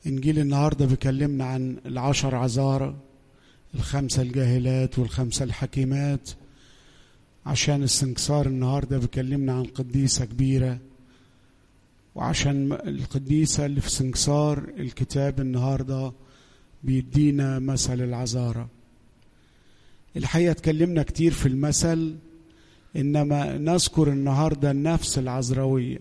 إنجيل النهاردة بيكلمنا عن العشر عذارى الخمسة الجاهلات والخمسة الحكيمات عشان السنكسار النهاردة بيكلمنا عن قديسة كبيرة وعشان القديسة اللي في سنكسار الكتاب النهاردة بيدينا مثل العذارى الحقيقة اتكلمنا كتير في المثل إنما نذكر النهاردة النفس العذراوية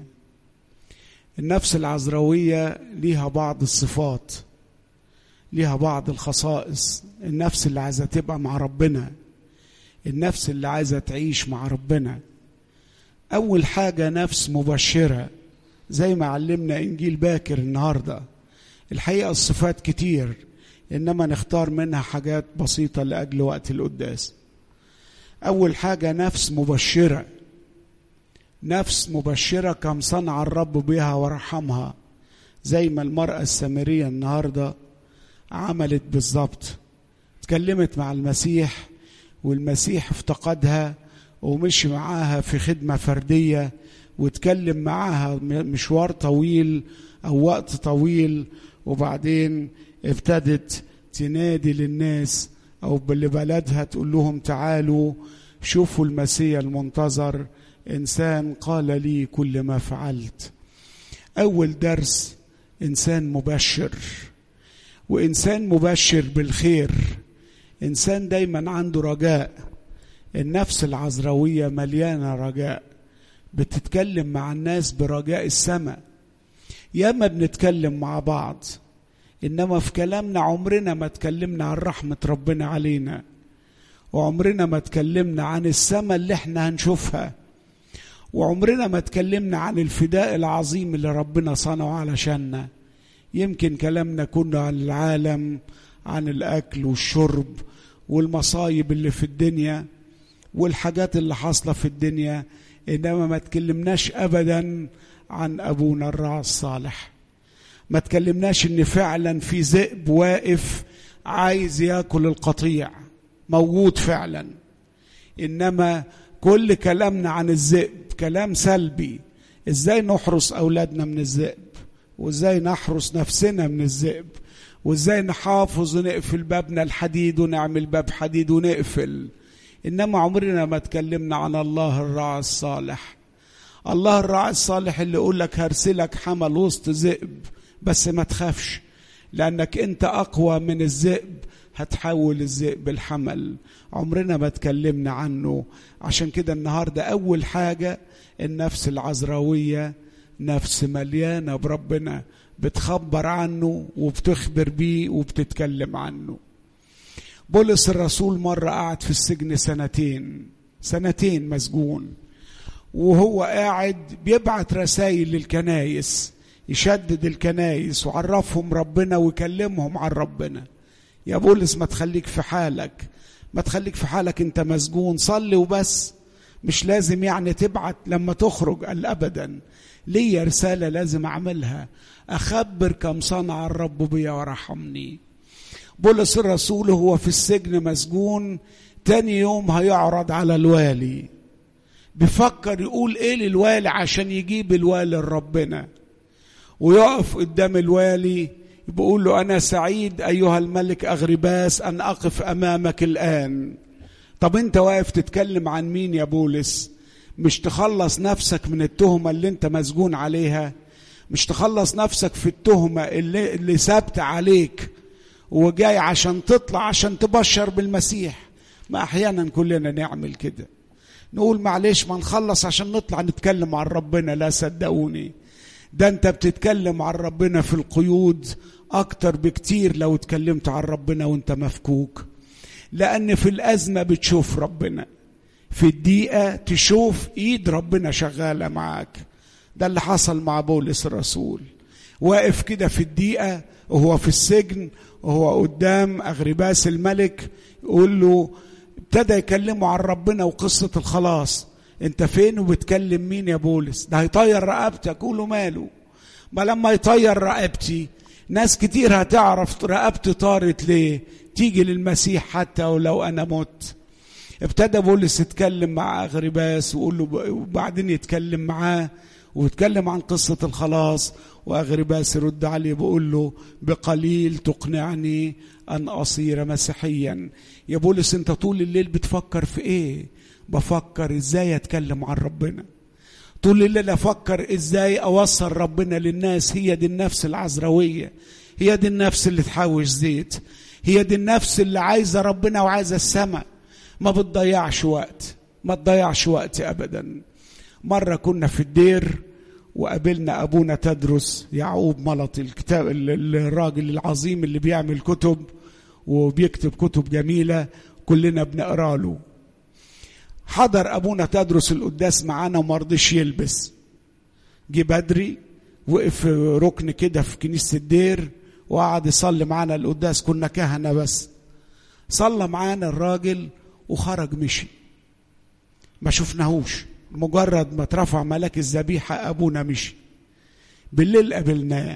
النفس العذراوية ليها بعض الصفات ليها بعض الخصائص النفس اللي عايزة تبقى مع ربنا النفس اللي عايزة تعيش مع ربنا أول حاجة نفس مبشرة زي ما علمنا إنجيل باكر النهاردة الحقيقة الصفات كتير إنما نختار منها حاجات بسيطة لأجل وقت القداس أول حاجة نفس مبشرة نفس مبشرة كم صنع الرب بها ورحمها زي ما المرأة السامرية النهاردة عملت بالظبط اتكلمت مع المسيح والمسيح افتقدها ومشي معاها في خدمة فردية واتكلم معاها مشوار طويل أو وقت طويل وبعدين ابتدت تنادي للناس أو لبلدها تقول لهم تعالوا شوفوا المسيح المنتظر إنسان قال لي كل ما فعلت أول درس إنسان مبشر وإنسان مبشر بالخير إنسان دايما عنده رجاء النفس العذراوية مليانة رجاء بتتكلم مع الناس برجاء السماء ياما بنتكلم مع بعض إنما في كلامنا عمرنا ما اتكلمنا عن رحمة ربنا علينا وعمرنا ما اتكلمنا عن السماء اللي احنا هنشوفها وعمرنا ما اتكلمنا عن الفداء العظيم اللي ربنا صنعه علشاننا يمكن كلامنا كنا عن العالم عن الاكل والشرب والمصايب اللي في الدنيا والحاجات اللي حاصله في الدنيا انما ما تكلمناش ابدا عن ابونا الراعي الصالح ما تكلمناش ان فعلا في ذئب واقف عايز ياكل القطيع موجود فعلا انما كل كلامنا عن الذئب كلام سلبي ازاي نحرس اولادنا من الذئب وازاي نحرس نفسنا من الذئب وازاي نحافظ ونقفل بابنا الحديد ونعمل باب حديد ونقفل انما عمرنا ما اتكلمنا عن الله الراعي الصالح الله الراعي الصالح اللي يقول لك هرسلك حمل وسط ذئب بس ما تخافش لانك انت اقوى من الذئب هتحول الذئب الحمل عمرنا ما اتكلمنا عنه عشان كده النهارده اول حاجه النفس العذراويه نفس مليانه بربنا بتخبر عنه وبتخبر بيه وبتتكلم عنه بولس الرسول مره قعد في السجن سنتين سنتين مسجون وهو قاعد بيبعت رسائل للكنايس يشدد الكنايس وعرفهم ربنا ويكلمهم عن ربنا يا بولس ما تخليك في حالك ما تخليك في حالك انت مسجون صلي وبس مش لازم يعني تبعت لما تخرج قال ابدا ليا رساله لازم اعملها اخبر كم صنع الرب بي ورحمني بولس الرسول هو في السجن مسجون تاني يوم هيعرض على الوالي بيفكر يقول ايه للوالي عشان يجيب الوالي لربنا ويقف قدام الوالي بيقول له أنا سعيد أيها الملك أغرباس أن أقف أمامك الآن طب أنت واقف تتكلم عن مين يا بولس مش تخلص نفسك من التهمة اللي أنت مسجون عليها مش تخلص نفسك في التهمة اللي, اللي ثابتة عليك وجاي عشان تطلع عشان تبشر بالمسيح ما أحيانا كلنا نعمل كده نقول معلش ما نخلص عشان نطلع نتكلم عن ربنا لا صدقوني ده انت بتتكلم عن ربنا في القيود اكتر بكتير لو اتكلمت عن ربنا وانت مفكوك لان في الازمه بتشوف ربنا في الدقيقه تشوف ايد ربنا شغاله معاك ده اللي حصل مع بولس الرسول واقف كده في الدقيقه وهو في السجن وهو قدام اغرباس الملك يقول له ابتدى يكلمه عن ربنا وقصه الخلاص انت فين وبتكلم مين يا بولس ده هيطير رقبتك قوله ماله ما لما يطير رقبتي ناس كتير هتعرف رقبتي طارت ليه تيجي للمسيح حتى ولو انا مت ابتدى بولس يتكلم مع اغرباس ويقول له وبعدين يتكلم معاه ويتكلم عن قصة الخلاص واغرباس يرد عليه بيقول له بقليل تقنعني ان اصير مسيحيا يا بولس انت طول الليل بتفكر في ايه بفكر ازاي اتكلم عن ربنا طول الليل افكر ازاي اوصل ربنا للناس هي دي النفس العذراويه هي دي النفس اللي تحوش زيت هي دي النفس اللي عايزه ربنا وعايزه السماء ما بتضيعش وقت ما تضيعش وقت ابدا مره كنا في الدير وقابلنا ابونا تدرس يعقوب ملطي الكتاب الراجل العظيم اللي بيعمل كتب وبيكتب كتب جميله كلنا بنقرا له حضر ابونا تدرس القداس معانا وما رضيش يلبس جه بدري وقف في ركن كده في كنيسه الدير وقعد يصلي معانا القداس كنا كهنه بس صلى معانا الراجل وخرج مشي ما شفناهوش مجرد ما اترفع ملاك الذبيحه ابونا مشي بالليل قابلناه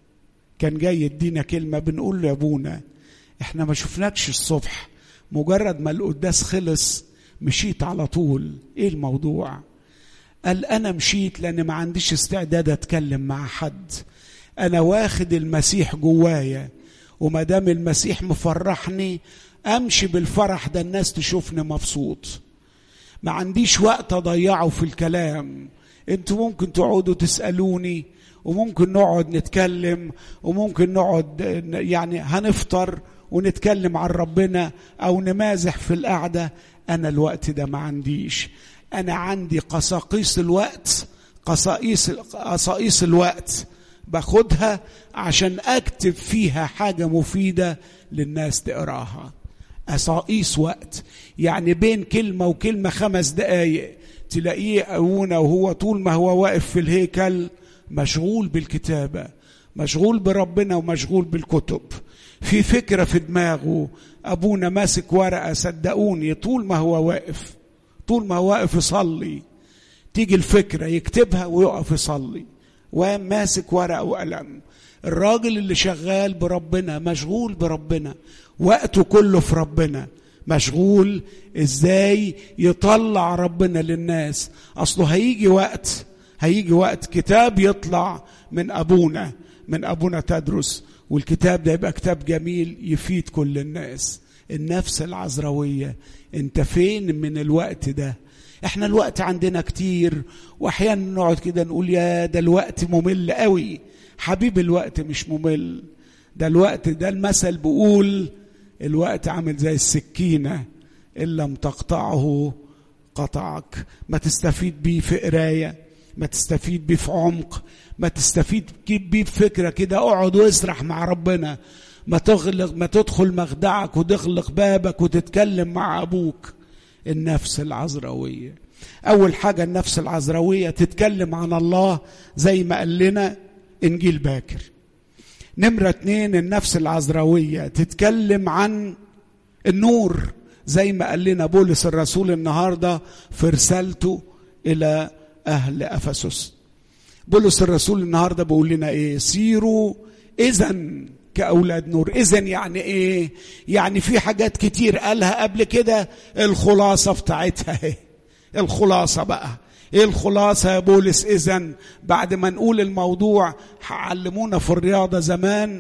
كان جاي يدينا كلمه بنقول له يا ابونا احنا ما شفناكش الصبح مجرد ما القداس خلص مشيت على طول ايه الموضوع قال انا مشيت لان ما عنديش استعداد اتكلم مع حد انا واخد المسيح جوايا وما دام المسيح مفرحني امشي بالفرح ده الناس تشوفني مبسوط ما عنديش وقت اضيعه في الكلام انتوا ممكن تقعدوا تسالوني وممكن نقعد نتكلم وممكن نقعد يعني هنفطر ونتكلم عن ربنا او نمازح في القعده انا الوقت ده ما عنديش انا عندي قصاقيس الوقت قصاقيس قصاقيس الوقت باخدها عشان اكتب فيها حاجه مفيده للناس تقراها قصاقيس وقت يعني بين كلمه وكلمه خمس دقايق تلاقيه ابونا وهو طول ما هو واقف في الهيكل مشغول بالكتابه مشغول بربنا ومشغول بالكتب في فكره في دماغه ابونا ماسك ورقه صدقوني طول ما هو واقف طول ما هو واقف يصلي تيجي الفكره يكتبها ويقف يصلي وماسك ورقه وقلم الراجل اللي شغال بربنا مشغول بربنا وقته كله في ربنا مشغول ازاي يطلع ربنا للناس اصله هيجي وقت هيجي وقت كتاب يطلع من ابونا من ابونا تدرس والكتاب ده يبقى كتاب جميل يفيد كل الناس النفس العذراوية انت فين من الوقت ده احنا الوقت عندنا كتير واحيانا نقعد كده نقول يا ده الوقت ممل قوي حبيب الوقت مش ممل ده الوقت ده المثل بيقول الوقت عامل زي السكينة إن لم تقطعه قطعك ما تستفيد بيه في قراية ما تستفيد بيه في عمق ما تستفيد بيه بفكرة كده اقعد واسرح مع ربنا ما تغلق ما تدخل مخدعك وتغلق بابك وتتكلم مع ابوك النفس العذراويه اول حاجه النفس العذراويه تتكلم عن الله زي ما قال لنا انجيل باكر نمره اتنين النفس العذراويه تتكلم عن النور زي ما قال لنا بولس الرسول النهارده في رسالته الى اهل افسس بولس الرسول النهارده بيقول لنا ايه سيروا اذا كأولاد نور إذا يعني إيه يعني في حاجات كتير قالها قبل كده الخلاصة بتاعتها ايه الخلاصة بقى ايه الخلاصة يا بولس إذا بعد ما نقول الموضوع علمونا في الرياضة زمان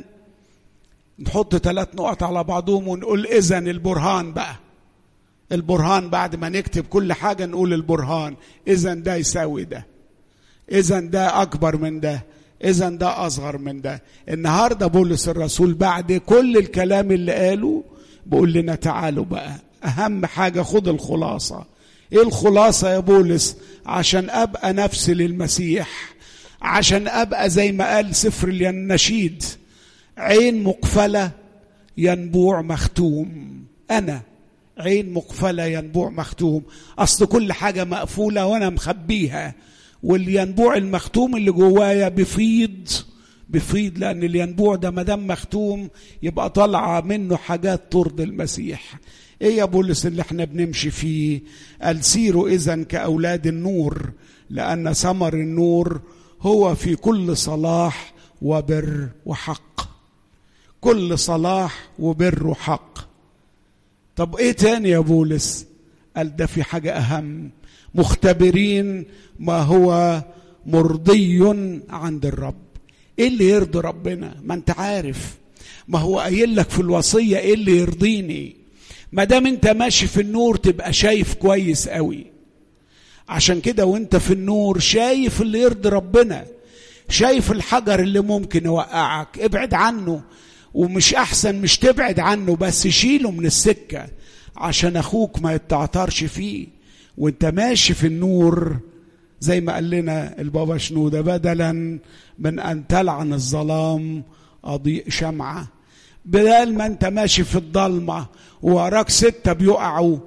نحط ثلاث نقط على بعضهم ونقول إذا البرهان بقى البرهان بعد ما نكتب كل حاجة نقول البرهان إذا ده يساوي ده إذا ده أكبر من ده اذا ده اصغر من ده النهارده بولس الرسول بعد كل الكلام اللي قاله بيقول لنا تعالوا بقى اهم حاجه خد الخلاصه ايه الخلاصه يا بولس عشان ابقى نفسي للمسيح عشان ابقى زي ما قال سفر النشيد عين مقفله ينبوع مختوم انا عين مقفله ينبوع مختوم اصل كل حاجه مقفوله وانا مخبيها والينبوع المختوم اللي جوايا بيفيض بيفيض لان الينبوع ده ما دام مختوم يبقى طالعه منه حاجات ترضي المسيح ايه يا بولس اللي احنا بنمشي فيه قال سيروا اذا كاولاد النور لان ثمر النور هو في كل صلاح وبر وحق كل صلاح وبر وحق طب ايه تاني يا بولس قال ده في حاجه اهم مختبرين ما هو مرضي عند الرب ايه اللي يرضي ربنا ما انت عارف ما هو قايل لك في الوصيه ايه اللي يرضيني ما دام انت ماشي في النور تبقى شايف كويس قوي عشان كده وانت في النور شايف اللي يرضي ربنا شايف الحجر اللي ممكن يوقعك ابعد عنه ومش احسن مش تبعد عنه بس شيله من السكه عشان اخوك ما يتعثرش فيه وانت ماشي في النور زي ما قال لنا البابا شنودة بدلا من أن تلعن الظلام أضيء شمعة بدل ما أنت ماشي في الضلمة ووراك ستة بيقعوا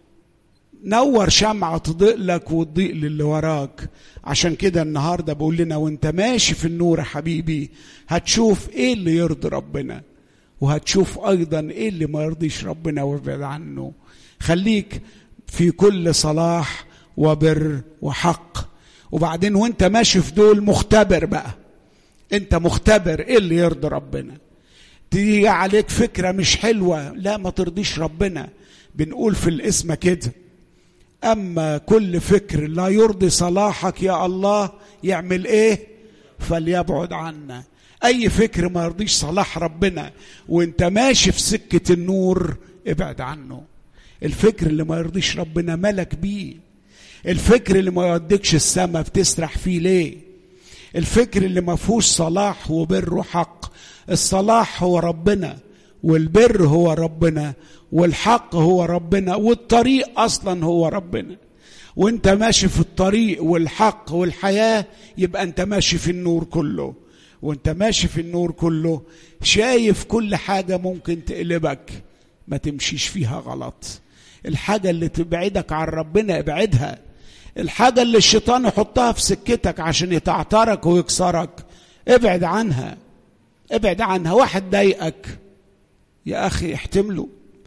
نور شمعة تضيء لك وتضيء للي وراك عشان كده النهاردة بقول لنا وانت ماشي في النور يا حبيبي هتشوف ايه اللي يرضي ربنا وهتشوف ايضا ايه اللي ما يرضيش ربنا وابعد عنه خليك في كل صلاح وبر وحق وبعدين وانت ماشي في دول مختبر بقى انت مختبر ايه اللي يرضي ربنا تيجي عليك فكرة مش حلوة لا ما ترضيش ربنا بنقول في الاسم كده أما كل فكر لا يرضي صلاحك يا الله يعمل إيه فليبعد عنا أي فكر ما يرضيش صلاح ربنا وانت ماشي في سكة النور ابعد عنه الفكر اللي ما يرضيش ربنا ملك بيه الفكر اللي ما يوديكش السما بتسرح فيه ليه الفكر اللي ما فيهوش صلاح وبر وحق الصلاح هو ربنا والبر هو ربنا والحق هو ربنا والطريق اصلا هو ربنا وانت ماشي في الطريق والحق والحياه يبقى انت ماشي في النور كله وانت ماشي في النور كله شايف كل حاجه ممكن تقلبك ما تمشيش فيها غلط الحاجه اللي تبعدك عن ربنا ابعدها الحاجه اللي الشيطان يحطها في سكتك عشان يتعترك ويكسرك ابعد عنها ابعد عنها واحد ضايقك يا اخي احتمله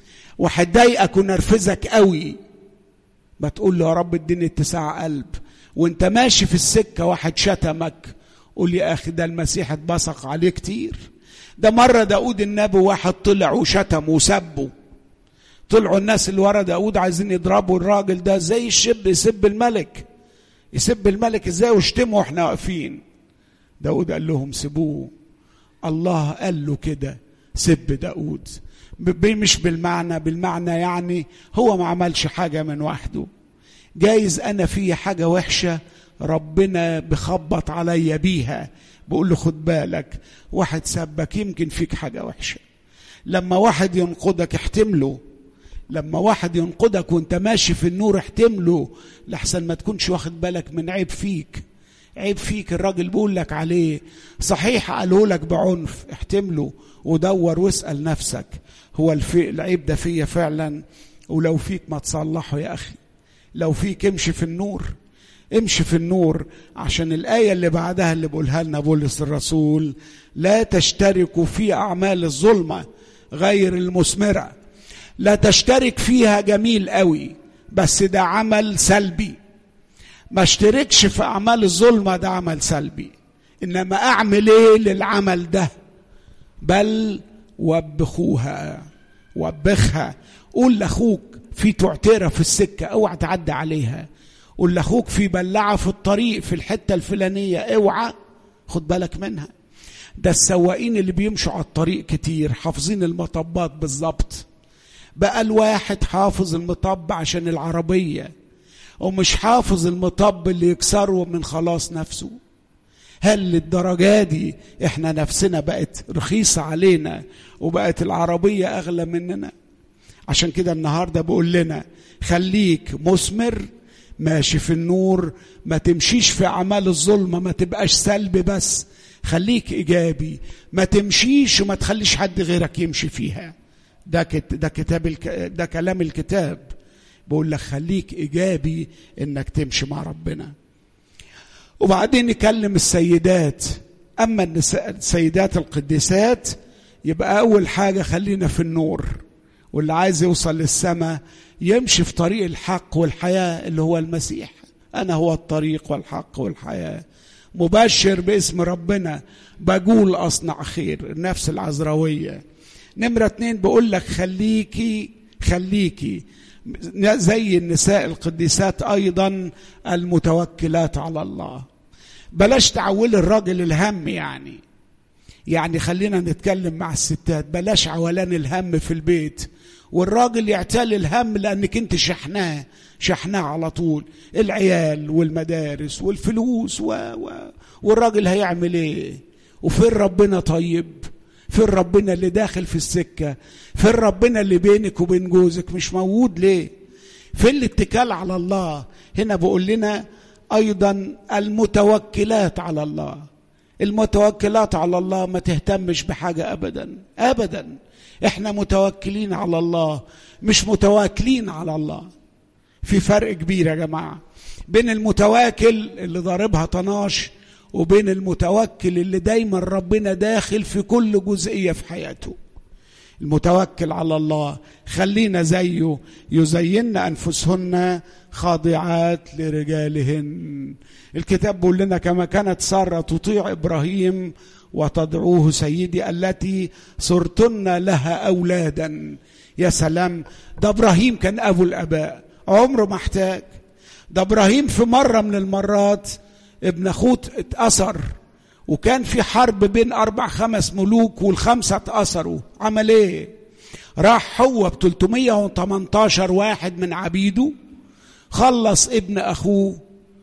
واحد ضايقك ونرفزك قوي ما تقول له يا رب اديني اتساع قلب وانت ماشي في السكه واحد شتمك قول يا اخي ده المسيح اتبصق عليه كتير ده مره داود النبي واحد طلع وشتم وسبه طلعوا الناس اللي ورا داود عايزين يضربوا الراجل ده زي الشب يسب الملك يسب الملك ازاي ويشتمه واحنا واقفين داود قال لهم سيبوه الله قال له كده سب داود مش بالمعنى بالمعنى يعني هو ما عملش حاجة من وحده جايز أنا في حاجة وحشة ربنا بخبط عليا بيها بقول له خد بالك واحد سبك يمكن فيك حاجة وحشة لما واحد ينقدك احتمله لما واحد ينقدك وانت ماشي في النور احتمله لحسن ما تكونش واخد بالك من عيب فيك عيب فيك الراجل بيقول لك عليه صحيح قاله لك بعنف احتمله ودور واسأل نفسك هو الفي العيب ده فيا فعلا ولو فيك ما تصلحه يا أخي لو فيك امشي في النور امشي في النور عشان الآية اللي بعدها اللي بقولها لنا بولس الرسول لا تشتركوا في أعمال الظلمة غير المثمرة لا تشترك فيها جميل قوي بس ده عمل سلبي ما اشتركش في أعمال الظلمة ده عمل سلبي إنما أعمل إيه للعمل ده بل وبخوها وبخها قول لاخوك في تعتره في السكه اوعى تعدي عليها قول لاخوك في بلعه في الطريق في الحته الفلانيه اوعى خد بالك منها ده السواقين اللي بيمشوا على الطريق كتير حافظين المطبات بالظبط بقى الواحد حافظ المطب عشان العربيه ومش حافظ المطب اللي يكسره من خلاص نفسه هل للدرجة دي احنا نفسنا بقت رخيصة علينا وبقت العربية أغلى مننا عشان كده النهاردة بقول لنا خليك مثمر ماشي في النور ما تمشيش في أعمال الظلمة ما تبقاش سلبي بس خليك إيجابي ما تمشيش وما تخليش حد غيرك يمشي فيها ده كت ده كتاب الك... ده كلام الكتاب بقول لك خليك إيجابي إنك تمشي مع ربنا وبعدين نكلم السيدات اما النساء السيدات القديسات يبقى اول حاجه خلينا في النور واللي عايز يوصل للسماء يمشي في طريق الحق والحياه اللي هو المسيح انا هو الطريق والحق والحياه مبشر باسم ربنا بقول اصنع خير النفس العذراويه نمره اتنين بقول لك خليكي خليكي زي النساء القديسات ايضا المتوكلات على الله بلاش تعولي الراجل الهم يعني يعني خلينا نتكلم مع الستات بلاش عولان الهم في البيت والراجل يعتل الهم لانك انت شحناه شحناه على طول العيال والمدارس والفلوس و... و... والراجل هيعمل ايه وفين ربنا طيب فين ربنا اللي داخل في السكة فين ربنا اللي بينك وبين جوزك مش موجود ليه فين الاتكال على الله هنا بقول لنا ايضا المتوكلات على الله المتوكلات على الله ما تهتمش بحاجة ابدا ابدا احنا متوكلين على الله مش متواكلين على الله في فرق كبير يا جماعة بين المتواكل اللي ضاربها طناش وبين المتوكل اللي دايما ربنا داخل في كل جزئية في حياته المتوكل على الله خلينا زيه يزين أنفسهن خاضعات لرجالهن الكتاب بيقول لنا كما كانت سارة تطيع إبراهيم وتدعوه سيدي التي صرتن لها أولادا يا سلام ده إبراهيم كان أبو الآباء عمره ما احتاج ده إبراهيم في مرة من المرات ابن اخوه اتأثر وكان في حرب بين اربع خمس ملوك والخمسه اتأثروا عمل ايه راح هو ب 318 واحد من عبيده خلص ابن اخوه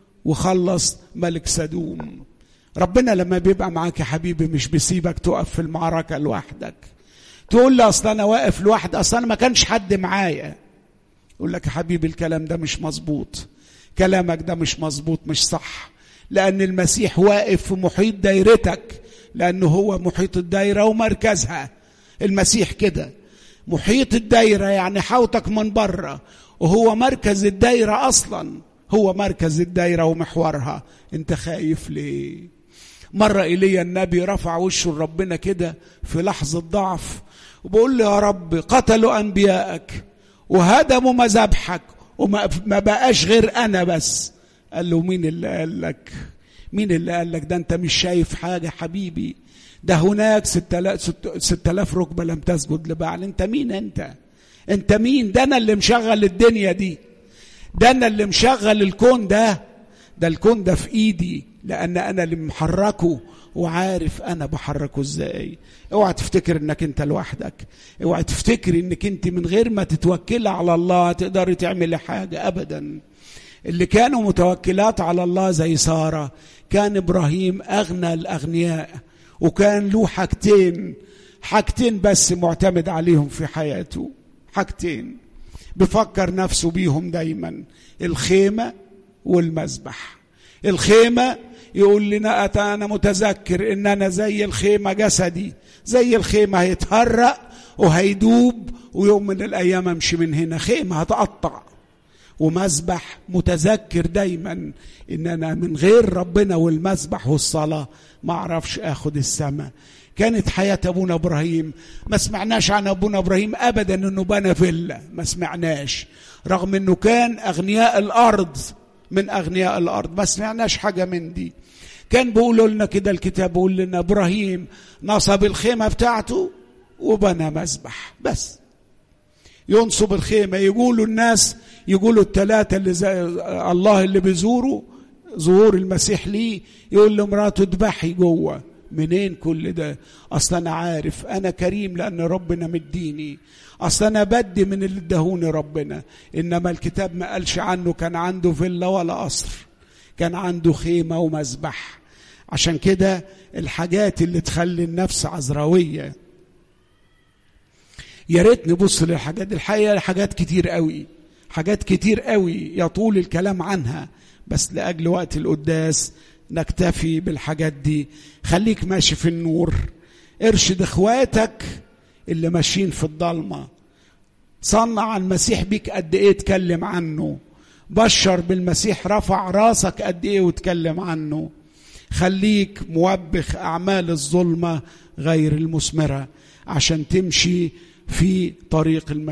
وخلص ملك سدوم ربنا لما بيبقى معاك يا حبيبي مش بيسيبك تقف في المعركه لوحدك تقول لي اصل انا واقف لوحدي اصل انا ما كانش حد معايا يقول لك يا حبيبي الكلام ده مش مظبوط كلامك ده مش مظبوط مش صح لأن المسيح واقف في محيط دايرتك لأنه هو محيط الدايرة ومركزها المسيح كده محيط الدايرة يعني حوطك من بره وهو مركز الدايرة أصلا هو مركز الدايرة ومحورها أنت خايف ليه مرة إيليا النبي رفع وشه لربنا كده في لحظة ضعف وبقول له يا رب قتلوا أنبيائك وهدموا مذابحك وما بقاش غير أنا بس قال له مين اللي قال لك مين اللي قال لك ده انت مش شايف حاجة حبيبي ده هناك ست الاف ركبة لم تسجد لبعل انت مين انت انت مين ده انا اللي مشغل الدنيا دي ده انا اللي مشغل الكون ده ده الكون ده في ايدي لان انا اللي محركه وعارف انا بحركه ازاي اوعى تفتكر انك انت لوحدك اوعى تفتكر انك انت من غير ما تتوكلي على الله تقدري تعملي حاجه ابدا اللي كانوا متوكلات على الله زي سارة كان إبراهيم أغنى الأغنياء وكان له حاجتين حاجتين بس معتمد عليهم في حياته حاجتين بفكر نفسه بيهم دايما الخيمة والمذبح الخيمة يقول لنا أنا متذكر إن أنا زي الخيمة جسدي زي الخيمة هيتهرق وهيدوب ويوم من الأيام أمشي من هنا خيمة هتقطع ومسبح متذكر دايما ان انا من غير ربنا والمسبح والصلاه ما اعرفش اخد السماء كانت حياة أبونا إبراهيم ما سمعناش عن أبونا إبراهيم أبدا أنه بنى فيلا ما سمعناش رغم أنه كان أغنياء الأرض من أغنياء الأرض ما سمعناش حاجة من دي كان بيقولوا لنا كده الكتاب بيقول لنا إبراهيم نصب الخيمة بتاعته وبنى مسبح بس ينصب الخيمة يقولوا الناس يقولوا الثلاثة اللي زي الله اللي بيزوروا ظهور المسيح ليه يقول لمراته اذبحي جوه منين كل ده اصل انا عارف انا كريم لان ربنا مديني اصل انا بدي من اللي ادهوني ربنا انما الكتاب ما قالش عنه كان عنده فيلا ولا قصر كان عنده خيمه ومذبح عشان كده الحاجات اللي تخلي النفس عذراويه يا ريت نبص للحاجات دي الحقيقه حاجات كتير قوي حاجات كتير قوي يطول الكلام عنها بس لاجل وقت القداس نكتفي بالحاجات دي خليك ماشي في النور ارشد اخواتك اللي ماشيين في الضلمه صنع المسيح بيك قد ايه اتكلم عنه بشر بالمسيح رفع راسك قد ايه واتكلم عنه خليك موبخ اعمال الظلمه غير المثمره عشان تمشي في طريق المسيح